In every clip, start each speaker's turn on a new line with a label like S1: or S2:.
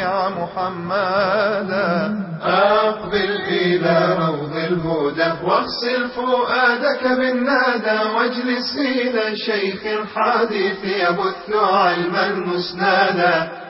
S1: الشافع محمدا
S2: أقبل إلى روض الهدى واغسل فؤادك بالنادى واجلس إلى شيخ الحديث يبث علما مسنادا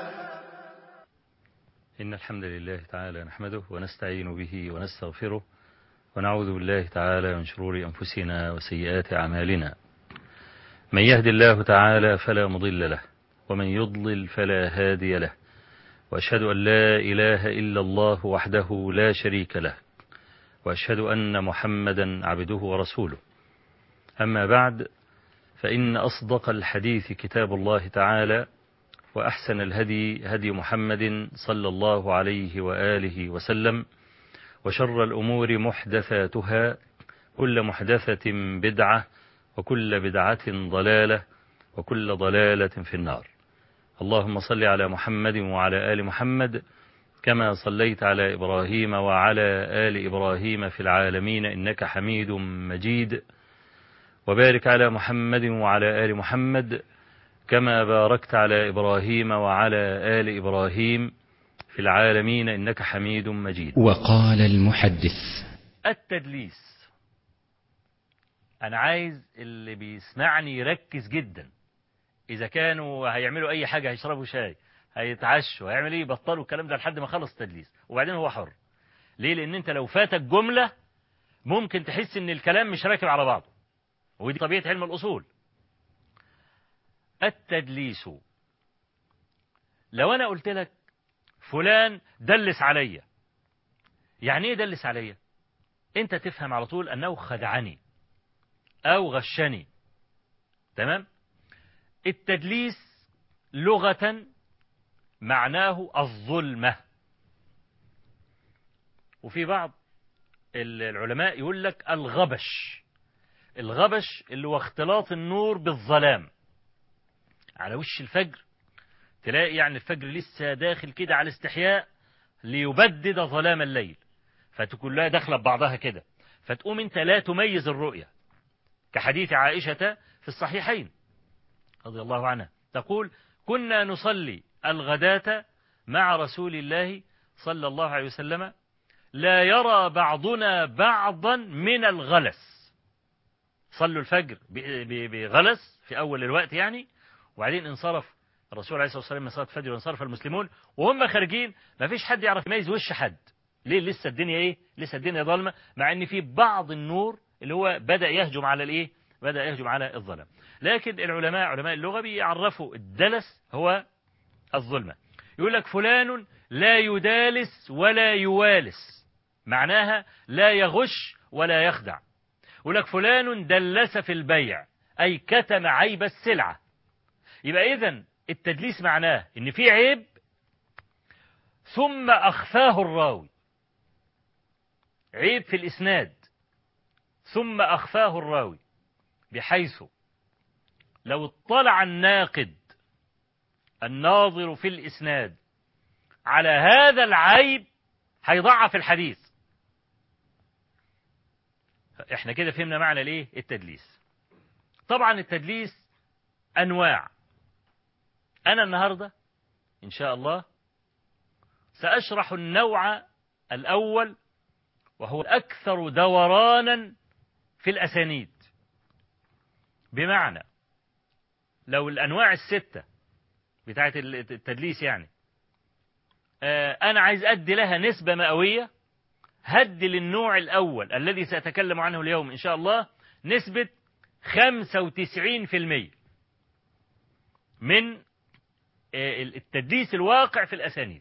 S3: إن الحمد لله تعالى نحمده ونستعين به ونستغفره ونعوذ بالله تعالى من شرور أنفسنا وسيئات أعمالنا من يهد الله تعالى فلا مضل له ومن يضلل فلا هادي له وأشهد أن لا إله إلا الله وحده لا شريك له وأشهد أن محمدا عبده ورسوله أما بعد فإن أصدق الحديث كتاب الله تعالى وأحسن الهدي هدي محمد صلى الله عليه وآله وسلم وشر الأمور محدثاتها كل محدثة بدعة وكل بدعة ضلالة وكل ضلالة في النار اللهم صل على محمد وعلى آل محمد كما صليت على إبراهيم وعلى آل إبراهيم في العالمين إنك حميد مجيد وبارك على محمد وعلى آل محمد كما باركت على إبراهيم وعلى آل إبراهيم في العالمين إنك حميد مجيد
S4: وقال المحدث
S3: التدليس أنا عايز اللي بيسمعني يركز جدا إذا كانوا هيعملوا أي حاجة هيشربوا شاي هيتعشوا هيعمل إيه يبطلوا الكلام ده لحد ما خلص تدليس وبعدين هو حر ليه لأن أنت لو فاتك جملة ممكن تحس إن الكلام مش راكب على بعضه ودي طبيعة علم الأصول التدليس لو أنا قلت لك فلان دلس عليا يعني ايه دلس عليا انت تفهم على طول انه خدعني او غشني تمام التدليس لغة معناه الظلمة وفي بعض العلماء يقول لك الغبش الغبش اللي هو اختلاط النور بالظلام على وش الفجر تلاقي يعني الفجر لسه داخل كده على الاستحياء ليبدد ظلام الليل فتكون لها داخله ببعضها كده فتقوم انت لا تميز الرؤية كحديث عائشة في الصحيحين رضي الله عنها تقول كنا نصلي الغداة مع رسول الله صلى الله عليه وسلم لا يرى بعضنا بعضا من الغلس صلوا الفجر بغلس في أول الوقت يعني وبعدين انصرف الرسول عليه الصلاة والسلام من صلاة الفجر وانصرف المسلمون وهم خارجين ما فيش حد يعرف يميز وش حد ليه لسه الدنيا ايه لسه الدنيا ظلمة مع ان في بعض النور اللي هو بدأ يهجم على الايه بدأ يهجم على الظلام لكن العلماء علماء اللغة بيعرفوا الدلس هو الظلمة يقول لك فلان لا يدالس ولا يوالس معناها لا يغش ولا يخدع يقول لك فلان دلس في البيع أي كتم عيب السلعة يبقى إذن التدليس معناه ان في عيب ثم اخفاه الراوي عيب في الاسناد ثم اخفاه الراوي بحيث لو اطلع الناقد الناظر في الاسناد على هذا العيب هيضعف الحديث احنا كده فهمنا معنى الايه التدليس طبعا التدليس انواع أنا النهاردة إن شاء الله سأشرح النوع الأول وهو الأكثر دورانا في الأسانيد بمعنى لو الأنواع الستة بتاعت التدليس يعني أنا عايز أدي لها نسبة مئوية هدي للنوع الأول الذي سأتكلم عنه اليوم إن شاء الله نسبة 95% من التدليس الواقع في الأسانيد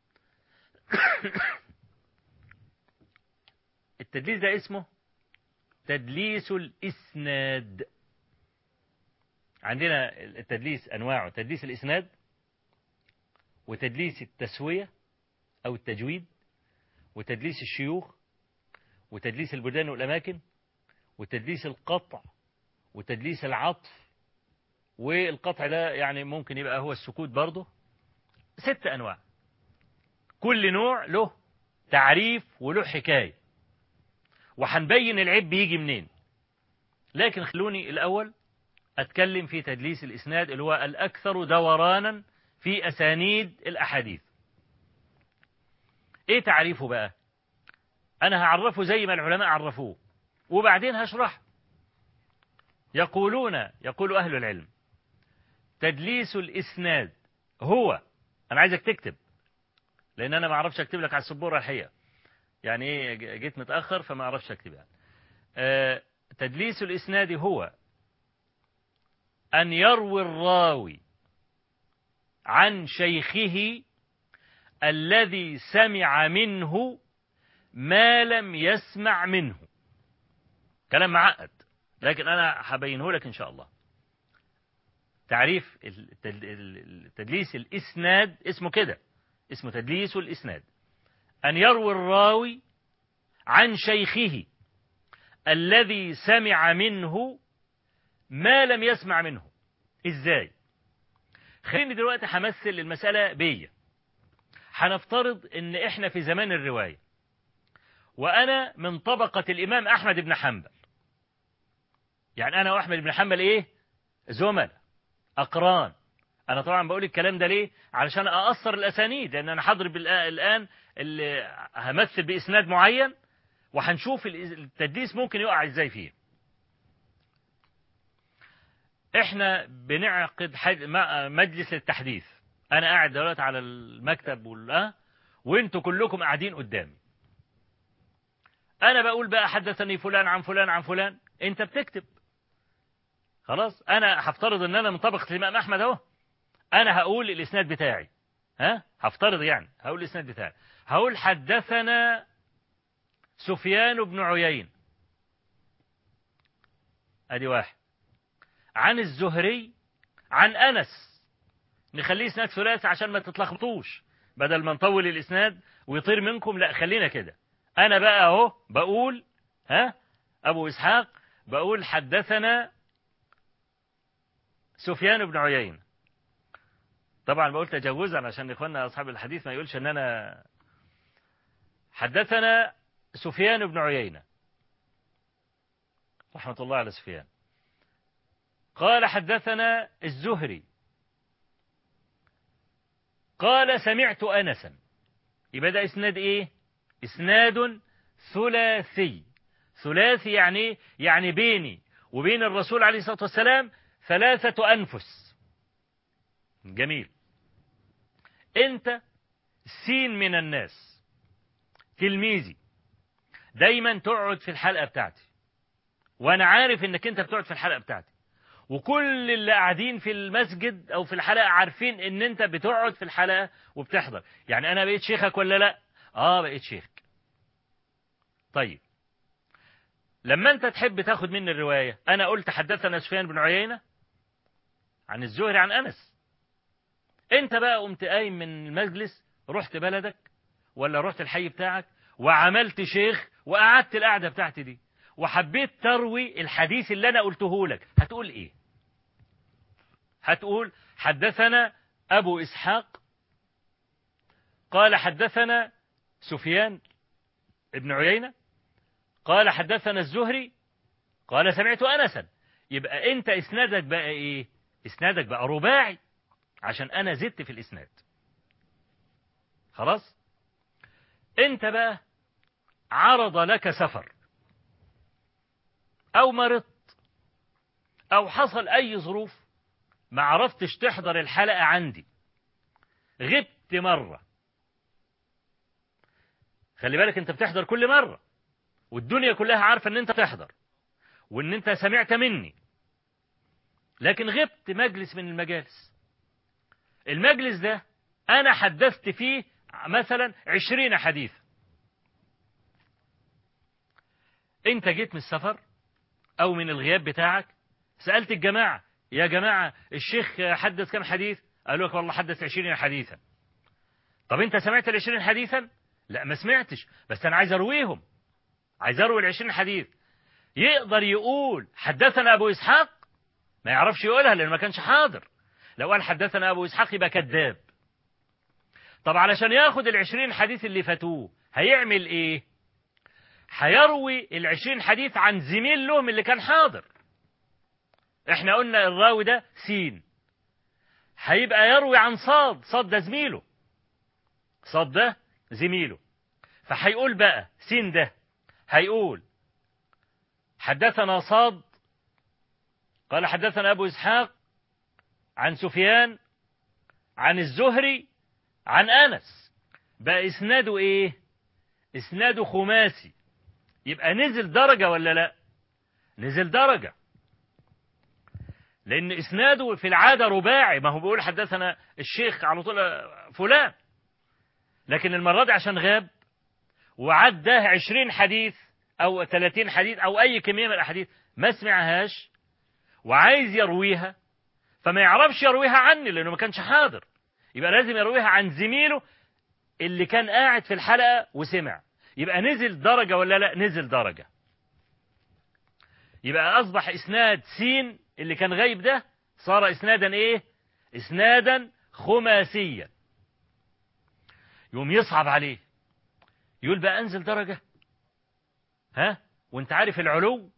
S3: التدليس ده اسمه تدليس الإسناد عندنا التدليس أنواعه تدليس الإسناد وتدليس التسوية أو التجويد وتدليس الشيوخ وتدليس البلدان والأماكن وتدليس القطع وتدليس العطف والقطع ده يعني ممكن يبقى هو السكوت برضه ست أنواع كل نوع له تعريف وله حكاية وهنبين العيب بيجي منين لكن خلوني الأول أتكلم في تدليس الإسناد اللي هو الأكثر دورانا في أسانيد الأحاديث ايه تعريفه بقى انا هعرفه زي ما العلماء عرفوه وبعدين هشرح يقولون يقول اهل العلم تدليس الاسناد هو انا عايزك تكتب لان انا ما اعرفش اكتب لك على السبوره الحقيقه يعني ايه جيت متاخر فما اعرفش اكتب يعني آه تدليس الاسناد هو ان يروي الراوي عن شيخه الذي سمع منه ما لم يسمع منه كلام معقد لكن انا هبينه لك ان شاء الله تعريف تدليس الاسناد اسمه كده اسمه تدليس الاسناد ان يروي الراوي عن شيخه الذي سمع منه ما لم يسمع منه ازاي خليني دلوقتي همثل المسألة بيا هنفترض ان احنا في زمان الرواية وانا من طبقة الامام احمد بن حنبل يعني انا واحمد بن حنبل ايه زملاء اقران انا طبعا بقول الكلام ده ليه علشان اقصر الاسانيد لان انا حاضر الان اللي همثل باسناد معين وهنشوف التدليس ممكن يقع ازاي فيه احنا بنعقد مجلس التحديث انا قاعد دلوقتي على المكتب ولا وانتوا كلكم قاعدين قدامي انا بقول بقى حدثني فلان عن فلان عن فلان انت بتكتب خلاص انا هفترض ان انا من طبقه الامام احمد اهو انا هقول الاسناد بتاعي ها هفترض يعني هقول الاسناد بتاعي هقول حدثنا سفيان بن عيين ادي واحد عن الزهري عن انس نخليه اسناد ثلاثي عشان ما تتلخبطوش بدل ما نطول الاسناد ويطير منكم لا خلينا كده انا بقى اهو بقول ها ابو اسحاق بقول حدثنا سفيان بن عيين طبعا بقول تجوزا عشان اخواننا اصحاب الحديث ما يقولش ان انا حدثنا سفيان بن عيينة رحمة الله على سفيان قال حدثنا الزهري قال سمعت أنسا يبقى ده إسناد إيه إسناد ثلاثي ثلاثي يعني يعني بيني وبين الرسول عليه الصلاة والسلام ثلاثة أنفس جميل أنت سين من الناس تلميذي دايما تقعد في الحلقة بتاعتي وأنا عارف إنك أنت بتقعد في الحلقة بتاعتي وكل اللي قاعدين في المسجد أو في الحلقة عارفين إن أنت بتقعد في الحلقة وبتحضر يعني أنا بقيت شيخك ولا لأ آه بقيت شيخك طيب لما أنت تحب تاخد مني الرواية أنا قلت حدثنا سفيان بن عيينة عن الزهري عن أنس أنت بقى قمت قايم من المجلس رحت بلدك ولا رحت الحي بتاعك وعملت شيخ وقعدت القعدة بتاعتي دي وحبيت تروي الحديث اللي أنا قلته لك هتقول إيه هتقول حدثنا أبو إسحاق قال حدثنا سفيان ابن عيينة قال حدثنا الزهري قال سمعت أنسا يبقى أنت إسنادك بقى إيه إسنادك بقى رباعي عشان أنا زدت في الإسناد خلاص أنت بقى عرض لك سفر أو مرضت أو حصل أي ظروف ما عرفتش تحضر الحلقة عندي غبت مرة خلي بالك انت بتحضر كل مرة والدنيا كلها عارفة ان انت تحضر وان انت سمعت مني لكن غبت مجلس من المجالس المجلس ده انا حدثت فيه مثلا عشرين حديث انت جيت من السفر او من الغياب بتاعك سألت الجماعة يا جماعة الشيخ حدث كم حديث قالوا لك والله حدث عشرين حديثا طب انت سمعت العشرين حديثا لا ما سمعتش بس انا عايز ارويهم عايز اروي العشرين حديث يقدر يقول حدثنا ابو اسحاق ما يعرفش يقولها لانه ما كانش حاضر لو قال حدثنا ابو اسحاق يبقى كذاب طب علشان ياخد العشرين حديث اللي فاتوه هيعمل ايه هيروي العشرين حديث عن زميل له من اللي كان حاضر احنا قلنا الراوي ده سين هيبقى يروي عن صاد صاد ده زميله صاد ده زميله فهيقول بقى سين ده هيقول حدثنا صاد قال حدثنا أبو إسحاق عن سفيان عن الزهري عن أنس بقى إسناده إيه إسناده خماسي يبقى نزل درجة ولا لا نزل درجة لأن إسناده في العادة رباعي ما هو بيقول حدثنا الشيخ على طول فلان لكن المرة دي عشان غاب وعداه عشرين حديث أو ثلاثين حديث أو أي كمية من الأحاديث ما سمعهاش وعايز يرويها فما يعرفش يرويها عني لأنه ما كانش حاضر يبقى لازم يرويها عن زميله اللي كان قاعد في الحلقة وسمع يبقى نزل درجة ولا لا نزل درجة يبقى أصبح إسناد سين اللي كان غايب ده صار إسنادا إيه إسنادا خماسيا يوم يصعب عليه يقول بقى أنزل درجة ها وانت عارف العلو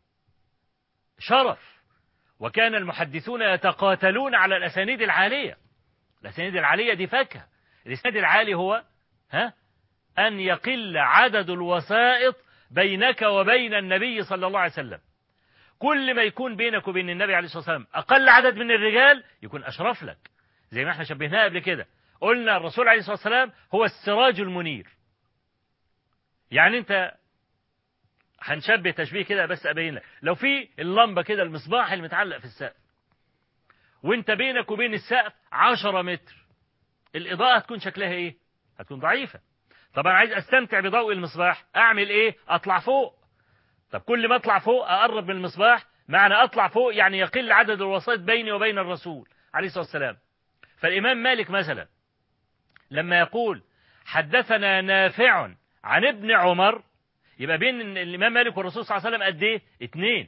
S3: شرف وكان المحدثون يتقاتلون على الأسانيد العالية الأسانيد العالية دي فاكهة الإسناد العالي هو ها أن يقل عدد الوسائط بينك وبين النبي صلى الله عليه وسلم كل ما يكون بينك وبين النبي عليه الصلاة والسلام أقل عدد من الرجال يكون أشرف لك زي ما احنا شبهناها قبل كده قلنا الرسول عليه الصلاة والسلام هو السراج المنير يعني انت هنشبه تشبيه كده بس ابين لك لو في اللمبه كده المصباح اللي متعلق في السقف وانت بينك وبين السقف 10 متر الاضاءه هتكون شكلها ايه هتكون ضعيفه طب انا عايز استمتع بضوء المصباح اعمل ايه اطلع فوق طب كل ما اطلع فوق اقرب من المصباح معنى اطلع فوق يعني يقل عدد الوسائط بيني وبين الرسول عليه الصلاه والسلام فالامام مالك مثلا لما يقول حدثنا نافع عن ابن عمر يبقى بين الإمام مالك والرسول صلى الله عليه وسلم قد إيه؟ اتنين.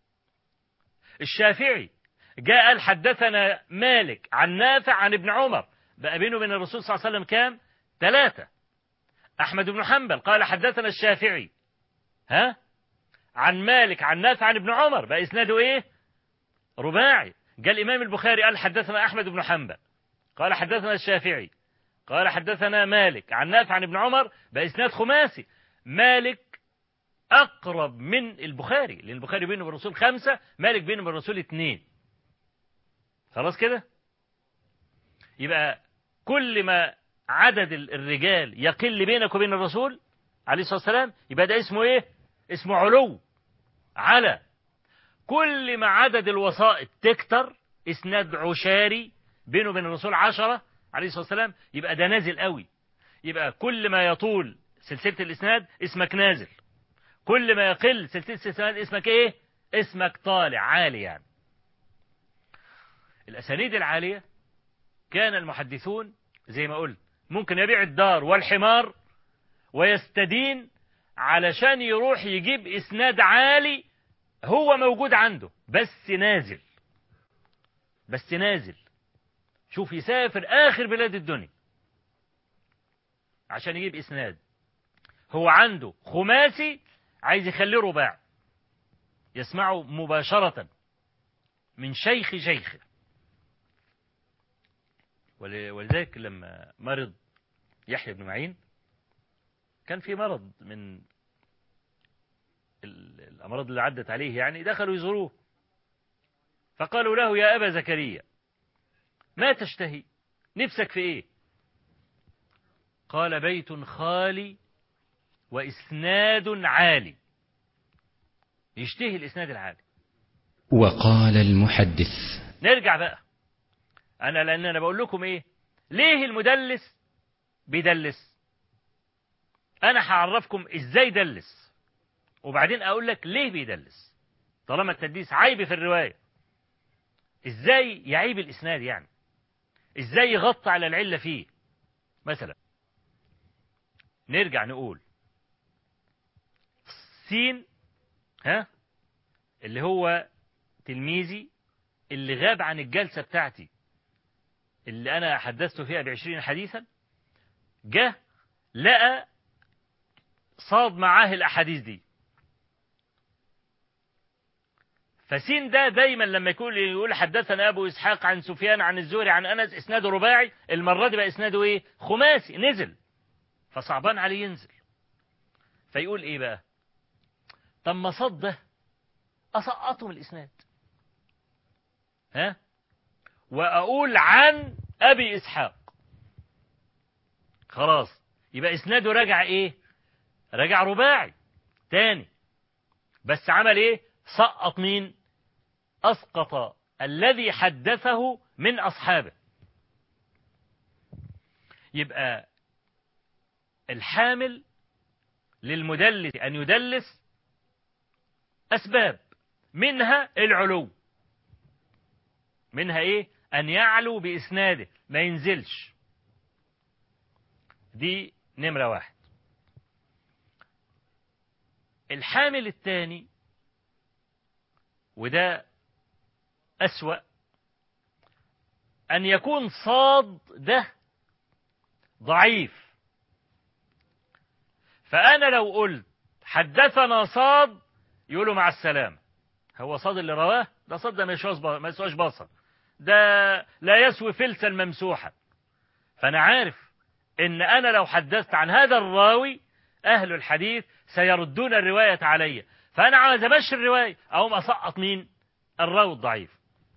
S3: الشافعي جاء قال حدثنا مالك عن نافع عن ابن عمر بقى بينه وبين الرسول صلى الله عليه وسلم كام؟ ثلاثة. أحمد بن حنبل قال حدثنا الشافعي ها؟ عن مالك عن نافع عن ابن عمر بقى إسناده إيه؟ رباعي. جاء الإمام البخاري قال حدثنا أحمد بن حنبل قال حدثنا الشافعي قال حدثنا مالك عن نافع عن ابن عمر بقى إسناد خماسي مالك أقرب من البخاري لأن البخاري بينه وبين الرسول خمسة مالك بينه وبين الرسول اثنين خلاص كده يبقى كل ما عدد الرجال يقل بينك وبين الرسول عليه الصلاة والسلام يبقى ده اسمه ايه اسمه علو على كل ما عدد الوسائط تكتر اسناد عشاري بينه وبين الرسول عشرة عليه الصلاة والسلام يبقى ده نازل قوي يبقى كل ما يطول سلسلة الإسناد اسمك نازل كل ما يقل سلسلة الإسناد اسمك إيه اسمك طالع عالي يعني الأسانيد العالية كان المحدثون زي ما قلت ممكن يبيع الدار والحمار ويستدين علشان يروح يجيب إسناد عالي هو موجود عنده بس نازل بس نازل شوف يسافر آخر بلاد الدنيا عشان يجيب إسناد هو عنده خماسي عايز يخليه رباع يسمعه مباشرة من شيخ شيخه ولذلك لما مرض يحيى بن معين كان في مرض من الأمراض اللي عدت عليه يعني دخلوا يزوروه فقالوا له يا أبا زكريا ما تشتهي نفسك في إيه قال بيت خالي وإسناد عالي يشتهي الإسناد العالي
S4: وقال المحدث
S3: نرجع بقى أنا لأن أنا بقول لكم إيه ليه المدلس بيدلس أنا هعرفكم إزاي دلس وبعدين أقول لك ليه بيدلس طالما التدليس عيب في الرواية إزاي يعيب الإسناد يعني إزاي يغطي على العلة فيه مثلا نرجع نقول سين ها اللي هو تلميذي اللي غاب عن الجلسة بتاعتي اللي أنا حدثت فيها بعشرين حديثا جه لقى صاد معاه الأحاديث دي فسين ده دايما لما يكون يقول حدثنا أبو إسحاق عن سفيان عن الزهري عن أنس إسناده رباعي المرة دي بقى إسناده إيه خماسي نزل فصعبان عليه ينزل فيقول ايه بقى طب ما صد ده اسقطه من الاسناد ها واقول عن ابي اسحاق خلاص يبقى اسناده رجع ايه رجع رباعي تاني بس عمل ايه سقط مين اسقط الذي حدثه من اصحابه يبقى الحامل للمدلس ان يدلس اسباب منها العلو منها ايه ان يعلو باسناده ما ينزلش دي نمرة واحد الحامل الثاني وده أسوأ أن يكون صاد ده ضعيف فأنا لو قلت حدثنا صاد يقولوا مع السلامة هو صاد اللي رواه ده صاد ده ما يسواش بصر ده لا يسوي فلسا ممسوحا فأنا عارف إن أنا لو حدثت عن هذا الراوي أهل الحديث سيردون الرواية علي فأنا عاوز أمشي الرواية أقوم أسقط مين الراوي الضعيف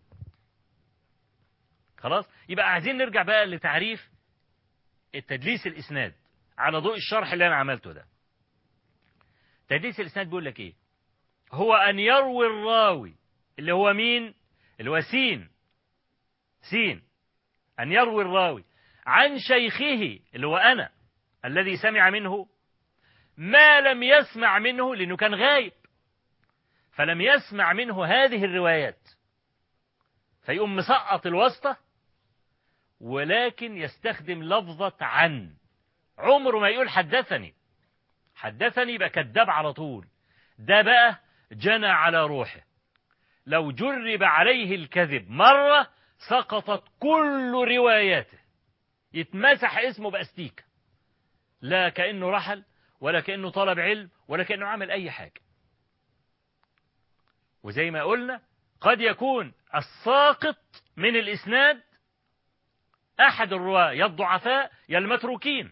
S3: خلاص يبقى عايزين نرجع بقى لتعريف التدليس الإسناد على ضوء الشرح اللي أنا عملته ده تدليس الإسناد بيقول لك إيه هو أن يروي الراوي اللي هو مين اللي هو سين سين أن يروي الراوي عن شيخه اللي هو أنا الذي سمع منه ما لم يسمع منه لأنه كان غايب فلم يسمع منه هذه الروايات فيقوم مسقط الواسطة ولكن يستخدم لفظة عن عمره ما يقول حدثني حدثني يبقى كذاب على طول ده بقى جنى على روحه لو جرب عليه الكذب مرة سقطت كل رواياته يتمسح اسمه بأستيكة لا كأنه رحل ولا كأنه طلب علم ولا كأنه عمل أي حاجة وزي ما قلنا قد يكون الساقط من الإسناد أحد الرواة يا الضعفاء يا المتروكين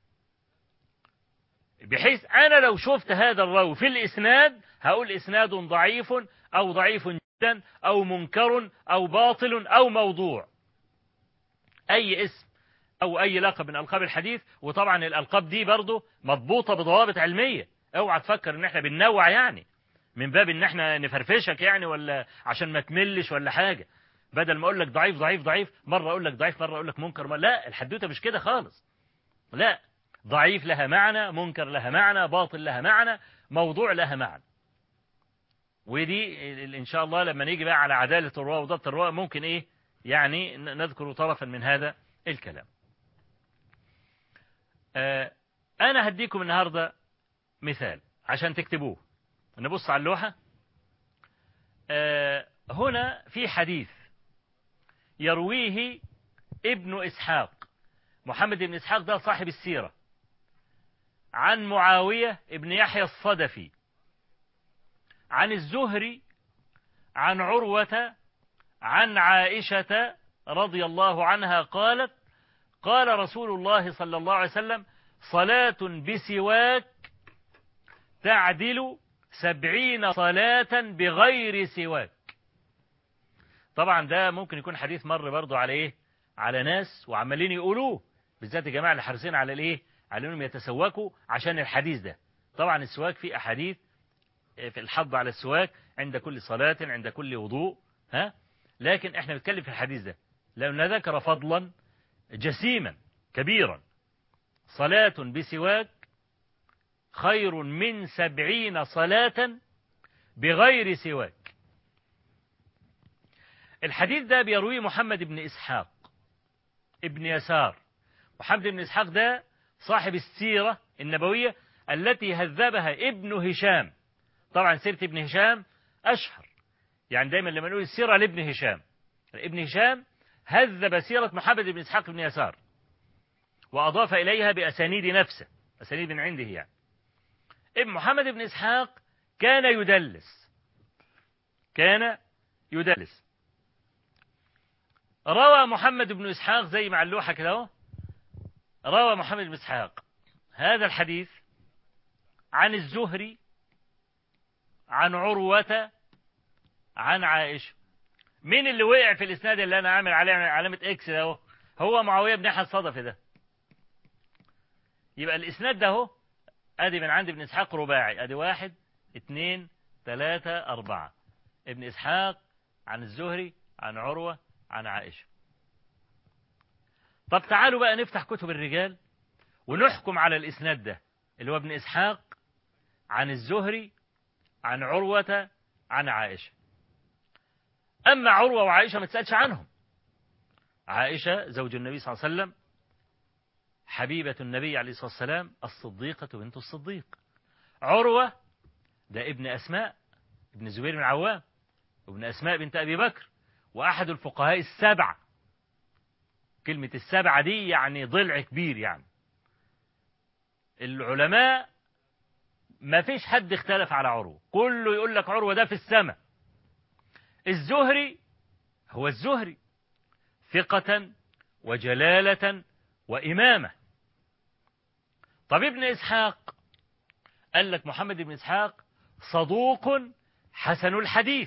S3: بحيث أنا لو شفت هذا الراوي في الإسناد هقول إسناد ضعيف أو ضعيف جدا أو منكر أو باطل أو موضوع أي اسم أو أي لقب من ألقاب الحديث وطبعا الألقاب دي برضه مضبوطة بضوابط علمية اوعى تفكر إن احنا بننوع يعني من باب إن احنا نفرفشك يعني ولا عشان ما تملش ولا حاجة بدل ما أقول لك ضعيف ضعيف ضعيف مرة أقول لك ضعيف مرة أقول لك منكر مرة لا الحدوتة مش كده خالص لا ضعيف لها معنى منكر لها معنى باطل لها معنى موضوع لها معنى ودي إن شاء الله لما نيجي بقى على عدالة الرواة وضبط الرواة ممكن إيه يعني نذكر طرفا من هذا الكلام آه أنا هديكم النهاردة مثال عشان تكتبوه نبص على اللوحة آه هنا في حديث يرويه ابن إسحاق محمد بن إسحاق ده صاحب السيرة عن معاوية ابن يحيى الصدفي عن الزهري عن عروة عن عائشة رضي الله عنها قالت قال رسول الله صلى الله عليه وسلم صلاة بسواك تعدل سبعين صلاة بغير سواك طبعا ده ممكن يكون حديث مر برضو على ايه على ناس وعمالين يقولوه بالذات الجماعة اللي حريصين على الايه على انهم يتسوكوا عشان الحديث ده طبعا السواك فيه احاديث في الحض على السواك عند كل صلاة عند كل وضوء ها لكن احنا بنتكلم في الحديث ده لأن ذكر فضلا جسيما كبيرا صلاة بسواك خير من سبعين صلاة بغير سواك الحديث ده بيرويه محمد بن إسحاق ابن يسار محمد بن إسحاق ده صاحب السيرة النبوية التي هذبها ابن هشام طبعا سيرة ابن هشام أشهر يعني دايما لما نقول السيرة لابن هشام ابن هشام هذب سيرة محمد بن إسحاق بن يسار وأضاف إليها بأسانيد نفسه أسانيد من عنده يعني ابن محمد بن إسحاق كان يدلس كان يدلس روى محمد بن إسحاق زي مع اللوحة كده روى محمد بن إسحاق هذا الحديث عن الزهري عن عروة عن عائشة مين اللي وقع في الإسناد اللي أنا عامل عليه علامة إكس ده هو هو معاوية بن أحد الصدفي ده يبقى الإسناد ده هو أدي من عند ابن إسحاق رباعي أدي واحد اتنين تلاتة أربعة ابن إسحاق عن الزهري عن عروة عن عائشة طب تعالوا بقى نفتح كتب الرجال ونحكم على الإسناد ده اللي هو ابن إسحاق عن الزهري عن عروة عن عائشة أما عروة وعائشة ما تسألش عنهم عائشة زوج النبي صلى الله عليه وسلم حبيبة النبي عليه الصلاة والسلام الصديقة بنت الصديق عروة ده ابن أسماء ابن زبير بن عوام وابن أسماء بنت أبي بكر وأحد الفقهاء السبعة كلمة السبعة دي يعني ضلع كبير يعني العلماء ما فيش حد اختلف على عروة كله يقول لك عروة ده في السماء الزهري هو الزهري ثقة وجلالة وإمامة طب ابن إسحاق قال لك محمد بن إسحاق صدوق حسن الحديث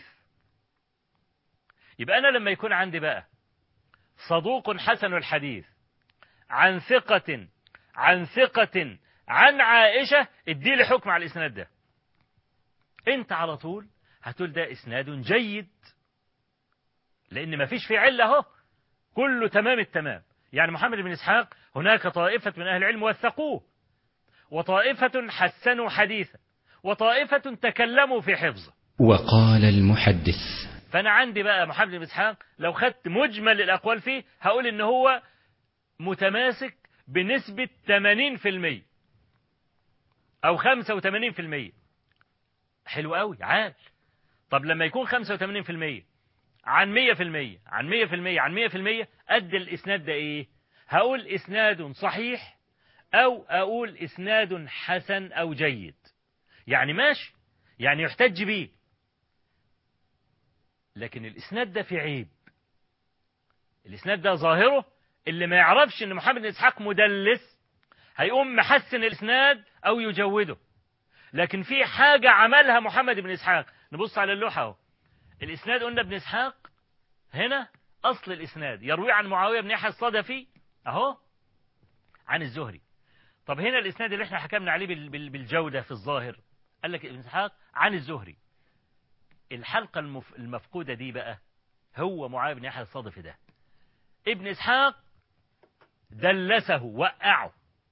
S3: يبقى أنا لما يكون عندي بقى صدوق حسن الحديث عن ثقة عن ثقة عن عائشة ادي لي حكم على الإسناد ده انت على طول هتقول ده إسناد جيد لأن ما فيش في علة اهو كله تمام التمام يعني محمد بن إسحاق هناك طائفة من أهل العلم وثقوه وطائفة حسنوا حديثا وطائفة تكلموا في حفظه
S4: وقال المحدث
S3: فأنا عندي بقى محمد بن إسحاق لو خدت مجمل الأقوال فيه هقول إن هو متماسك بنسبة 80% أو 85% حلو قوي عال طب لما يكون 85% عن 100% عن 100% عن 100% قد الإسناد ده إيه هقول إسناد صحيح أو أقول إسناد حسن أو جيد يعني ماشي يعني يحتج به لكن الإسناد ده في عيب الإسناد ده ظاهره اللي ما يعرفش إن محمد بن إسحاق مدلس هيقوم محسن الإسناد أو يجوده لكن في حاجة عملها محمد بن إسحاق نبص على اللوحة اهو الإسناد قلنا ابن إسحاق هنا أصل الإسناد يروي عن معاوية بن يحيى الصدفي أهو عن الزهري طب هنا الإسناد اللي احنا حكمنا عليه بال- بال- بالجودة في الظاهر قال لك ابن إسحاق عن الزهري الحلقة المف... المفقودة دي بقى هو معاوية بن يحيى الصدفي ده ابن إسحاق دلسه وقعه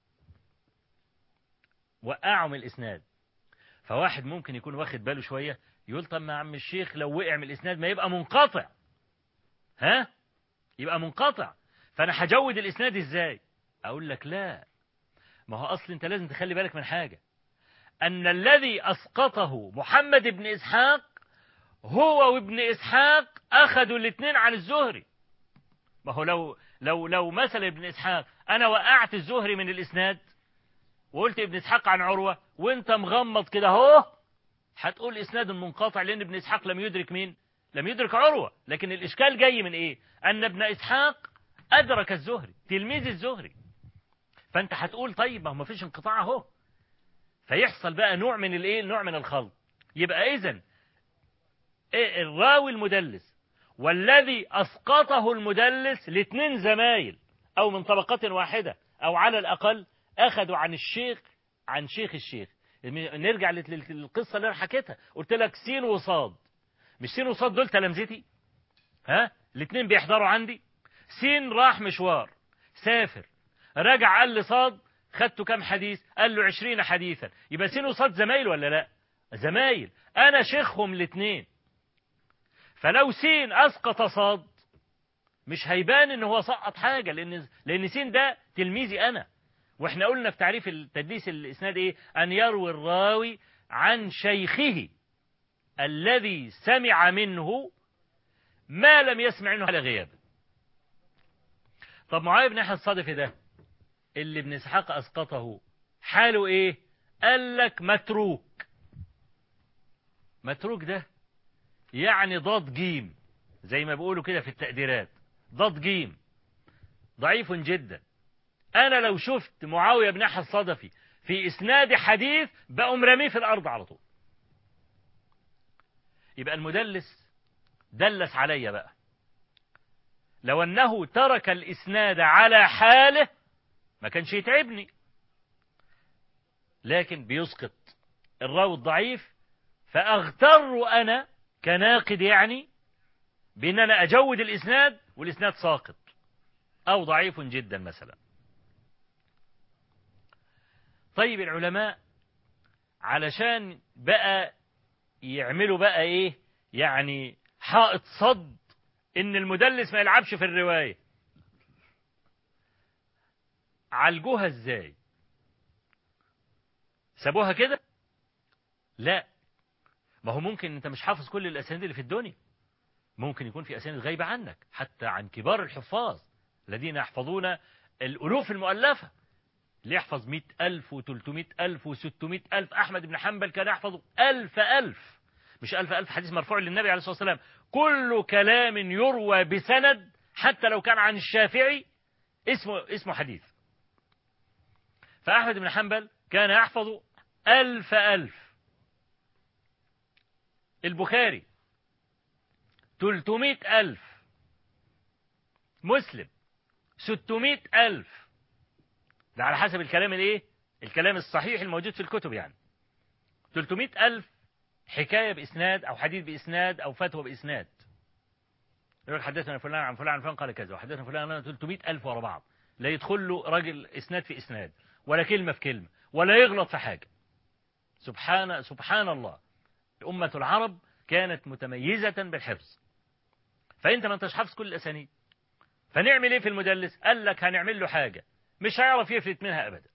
S3: وقعه من الإسناد فواحد ممكن يكون واخد باله شوية يقول طب ما عم الشيخ لو وقع من الإسناد ما يبقى منقطع ها يبقى منقطع فأنا هجود الإسناد إزاي أقول لك لا ما هو أصل أنت لازم تخلي بالك من حاجة أن الذي أسقطه محمد بن إسحاق هو وابن إسحاق أخذوا الاثنين عن الزهري ما هو لو لو لو مثلا ابن إسحاق أنا وقعت الزهري من الإسناد وقلت ابن إسحاق عن عروة وأنت مغمض كده أهو هتقول إسناد منقطع لأن ابن إسحاق لم يدرك مين؟ لم يدرك عروة لكن الإشكال جاي من إيه؟ أن ابن إسحاق أدرك الزهري تلميذ الزهري فأنت هتقول طيب ما هو مفيش انقطاع أهو فيحصل بقى نوع من الإيه؟ نوع من الخلط يبقى إذن إيه الراوي المدلس والذي أسقطه المدلس لاثنين زمايل أو من طبقة واحدة أو على الأقل أخذوا عن الشيخ عن شيخ الشيخ نرجع لل- للقصة اللي أنا حكيتها قلت لك سين وصاد مش سين وصاد دول تلامذتي ها الاثنين بيحضروا عندي سين راح مشوار سافر رجع قال لي صاد خدته كام حديث قال له عشرين حديثا يبقى سين وصاد زمايل ولا لا زمايل أنا شيخهم الاثنين فلو سين أسقط صاد مش هيبان ان هو سقط حاجة لان لان سين ده تلميذي انا واحنا قلنا في تعريف التدليس الاسناد ايه ان يروي الراوي عن شيخه الذي سمع منه ما لم يسمع منه على غياب طب معاويه بن يحيى الصادفي ده اللي ابن اسحاق اسقطه حاله ايه قال لك متروك متروك ده يعني ضاد جيم زي ما بيقولوا كده في التقديرات ضاد جيم ضعيف جدا أنا لو شفت معاوية بن أحد الصدفي في إسناد حديث بقوم رميه في الأرض على طول يبقى المدلس دلس عليا بقى لو أنه ترك الإسناد على حاله ما كانش يتعبني لكن بيسقط الراوي الضعيف فأغتر أنا كناقد يعني بأن أنا أجود الإسناد والإسناد ساقط أو ضعيف جدا مثلا طيب العلماء علشان بقى يعملوا بقى إيه يعني حائط صد إن المدلس ما يلعبش في الرواية عالجوها إزاي سابوها كده لا ما هو ممكن انت مش حافظ كل الاسانيد اللي في الدنيا ممكن يكون في اسانيد غايبه عنك حتى عن كبار الحفاظ الذين يحفظون الالوف المؤلفه اللي يحفظ مئة ألف وتلتمائة ألف وستمائة ألف أحمد بن حنبل كان يحفظ ألف ألف مش ألف ألف حديث مرفوع للنبي عليه الصلاة والسلام كل كلام يروى بسند حتى لو كان عن الشافعي اسمه اسمه حديث فأحمد بن حنبل كان يحفظ ألف ألف البخاري تلتمائة ألف مسلم ستمائة ألف ده على حسب الكلام الايه الكلام الصحيح الموجود في الكتب يعني تلتمائة ألف حكاية بإسناد أو حديث بإسناد أو فتوى بإسناد يقول حدثنا فلان عن فلان عن فلان قال كذا وحدثنا فلان عن 300 ألف ورا بعض لا يدخل له راجل إسناد في إسناد ولا كلمة في كلمة ولا يغلط في حاجة سبحان سبحان الله أمة العرب كانت متميزة بالحفظ فأنت ما انتش حافظ كل الأسانيد فنعمل إيه في المدلس قال لك هنعمل له حاجة مش هيعرف يفلت منها أبدا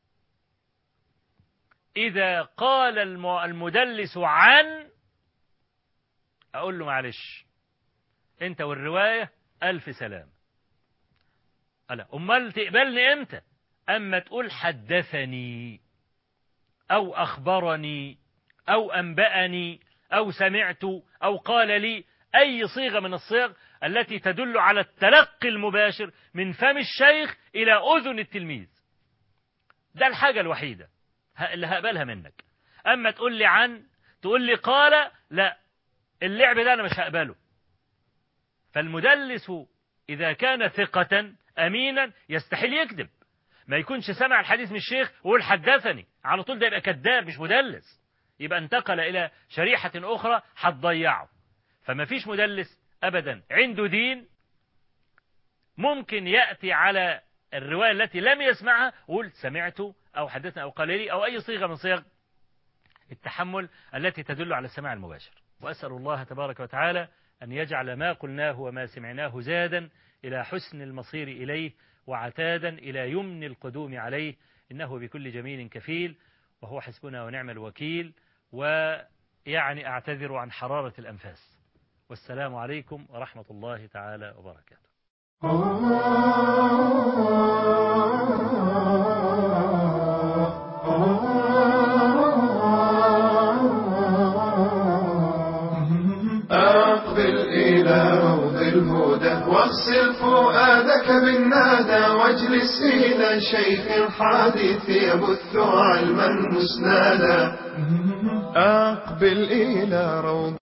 S3: إذا قال الم- المدلس عن أقول له معلش أنت والرواية ألف سلام ألا أمال تقبلني إمتى أما تقول حدثني أو أخبرني أو أنبأني أو سمعت أو قال لي أي صيغة من الصيغ التي تدل على التلقي المباشر من فم الشيخ إلى أذن التلميذ ده الحاجة الوحيدة ه- اللي هقبلها منك أما تقول لي عن تقول لي قال لا اللعب ده أنا مش هقبله فالمدلس إذا كان ثقة أمينا يستحيل يكذب ما يكونش سمع الحديث من الشيخ ويقول حدثني على طول ده يبقى كذاب مش مدلس يبقى انتقل إلى شريحة أخرى هتضيعه فما فيش مدلس أبدا عنده دين ممكن يأتي على الرواية التي لم يسمعها ويقول سمعت أو حدثنا أو قال لي أو أي صيغة من صيغ التحمل التي تدل على السماع المباشر وأسأل الله تبارك وتعالى أن يجعل ما قلناه وما سمعناه زادا إلى حسن المصير إليه وعتادا إلى يمن القدوم عليه إنه بكل جميل كفيل وهو حسبنا ونعم الوكيل ويعني أعتذر عن حرارة الأنفاس والسلام عليكم ورحمة الله تعالى وبركاته
S2: أقبل إلى روض الهدى واغسل فؤادك بالنادى واجلس إلى شيخ الحديث يبث علما مسنادا أقبل إلى روض